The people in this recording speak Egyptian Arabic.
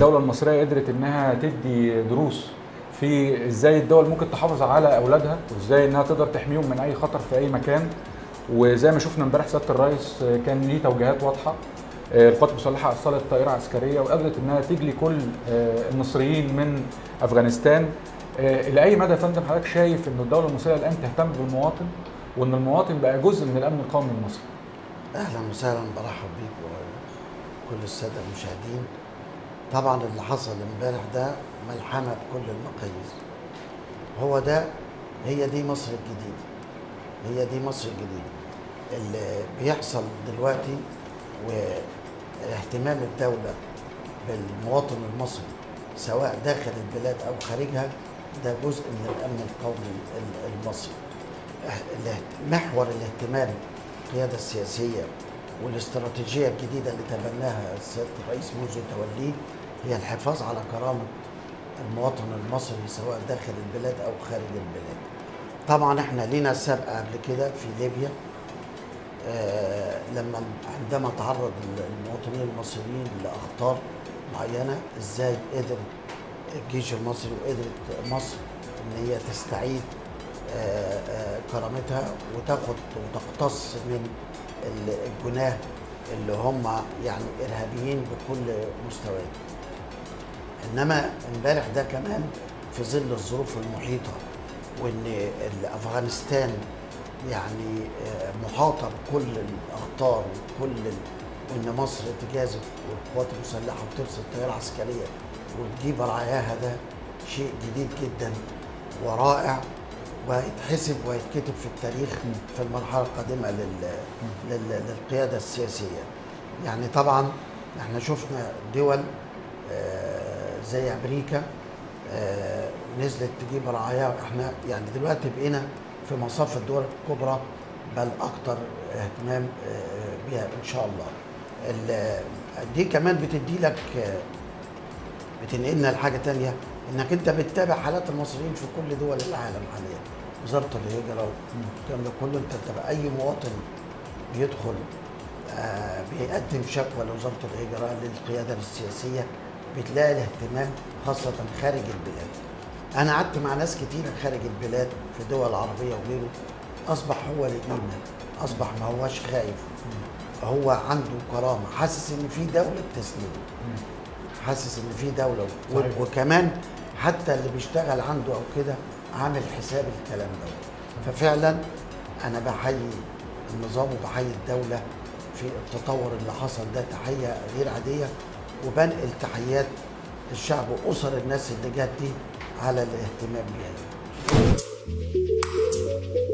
الدوله المصريه قدرت انها تدي دروس في ازاي الدول ممكن تحافظ على اولادها وازاي انها تقدر تحميهم من اي خطر في اي مكان وزي ما شفنا امبارح سياده الرئيس كان ليه توجيهات واضحه القوات المسلحه ارسلت طائره عسكريه وقدرت انها تجلي كل المصريين من افغانستان لاي مدى يا فندم حضرتك شايف ان الدوله المصريه الان تهتم بالمواطن وان المواطن بقى جزء من الامن القومي المصري اهلا وسهلا برحب بيك وكل الساده المشاهدين طبعا اللي حصل امبارح ده ملحمه بكل المقاييس هو ده هي دي مصر الجديده هي دي مصر الجديده اللي بيحصل دلوقتي واهتمام الدوله بالمواطن المصري سواء داخل البلاد او خارجها ده جزء من الامن القومي المصري محور الاهتمام القياده السياسيه والاستراتيجيه الجديده اللي تبناها سياده الرئيس منذ توليه هي الحفاظ على كرامه المواطن المصري سواء داخل البلاد او خارج البلاد. طبعا احنا لينا سابقه قبل كده في ليبيا آه لما عندما تعرض المواطنين المصريين لاخطار معينه ازاي قدر الجيش المصري وقدرت مصر ان هي تستعيد آه آه كرامتها وتاخد وتقتص من الجناه اللي هم يعني ارهابيين بكل مستويات انما امبارح ده كمان في ظل الظروف المحيطه وان افغانستان يعني محاطه بكل الاخطار وكل وان مصر تجازف والقوات المسلحه وترسل طياره عسكريه وتجيب رعاياها ده شيء جديد جدا ورائع وهيتحسب وهيتكتب في التاريخ في المرحله القادمه لل... لل... للقياده السياسيه. يعني طبعا احنا شفنا دول آه زي امريكا آه نزلت تجيب رعايا احنا يعني دلوقتي بقينا في مصاف الدول الكبرى بل اكتر اهتمام آه بها ان شاء الله. دي كمان بتدي لك بتنقلنا لحاجه تانية انك انت بتتابع حالات المصريين في كل دول العالم حاليا وزاره الهجره والكلام ده كله انت تبقى اي مواطن بيدخل آه بيقدم شكوى لوزاره الهجره للقياده السياسيه بتلاقي الاهتمام خاصه خارج البلاد. انا قعدت مع ناس كتيره خارج البلاد في دول عربيه وغيره اصبح هو له قيمه اصبح ما هواش خايف هو عنده كرامه حاسس ان في دوله بتسنده حاسس ان في دوله صحيح. وكمان حتى اللي بيشتغل عنده او كده عامل حساب الكلام ده ففعلا انا بحيي النظام وبحيي الدوله في التطور اللي حصل ده تحيه غير عاديه وبنقل تحيات الشعب واسر الناس اللي جت دي على الاهتمام بيها